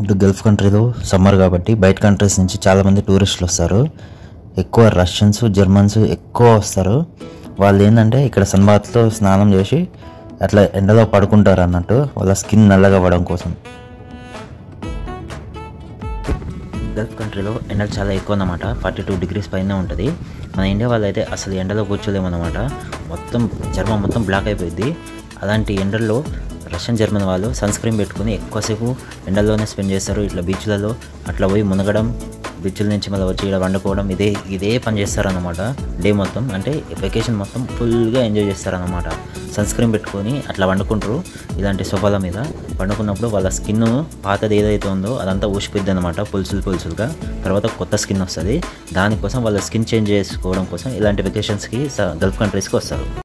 ఇప్పుడు గల్ఫ్ కంట్రీలో సమ్మర్ కాబట్టి బయట కంట్రీస్ నుంచి చాలామంది టూరిస్టులు వస్తారు ఎక్కువ రష్యన్స్ జర్మన్స్ ఎక్కువ వస్తారు వాళ్ళు ఏంటంటే ఇక్కడ సన్బాత్లో స్నానం చేసి అట్లా ఎండలో పడుకుంటారు అన్నట్టు వాళ్ళ స్కిన్ నల్లగా అవ్వడం కోసం గల్ఫ్ కంట్రీలో ఎండలు చాలా ఎక్కువ అన్నమాట ఫార్టీ టూ డిగ్రీస్ పైన ఉంటుంది మన ఇండియా వాళ్ళు అయితే అసలు ఎండలో కూర్చోలేమన్నమాట మొత్తం చర్మం మొత్తం బ్లాక్ అయిపోయింది అలాంటి ఎండల్లో రష్యన్ జర్మన్ వాళ్ళు సన్ స్క్రీన్ పెట్టుకుని ఎక్కువసేపు ఎండల్లోనే స్పెండ్ చేస్తారు ఇట్లా బీచ్లలో అట్లా పోయి మునగడం బీచ్ల నుంచి మళ్ళీ వచ్చి ఇక్కడ వండుకోవడం ఇదే ఇదే పని చేస్తారన్నమాట డే మొత్తం అంటే వెకేషన్ మొత్తం ఫుల్గా ఎంజాయ్ చేస్తారన్నమాట సన్ స్క్రీన్ పెట్టుకొని అట్లా వండుకుంటారు ఇలాంటి సోఫాల మీద వండుకున్నప్పుడు వాళ్ళ స్కిన్ పాతది ఏదైతే ఉందో అదంతా ఊసిపోద్ది అనమాట పులుసులు పులుసులుగా తర్వాత కొత్త స్కిన్ వస్తుంది దానికోసం వాళ్ళ స్కిన్ చేంజ్ చేసుకోవడం కోసం ఇలాంటి వెకేషన్స్కి గల్ఫ్ కంట్రీస్కి వస్తారు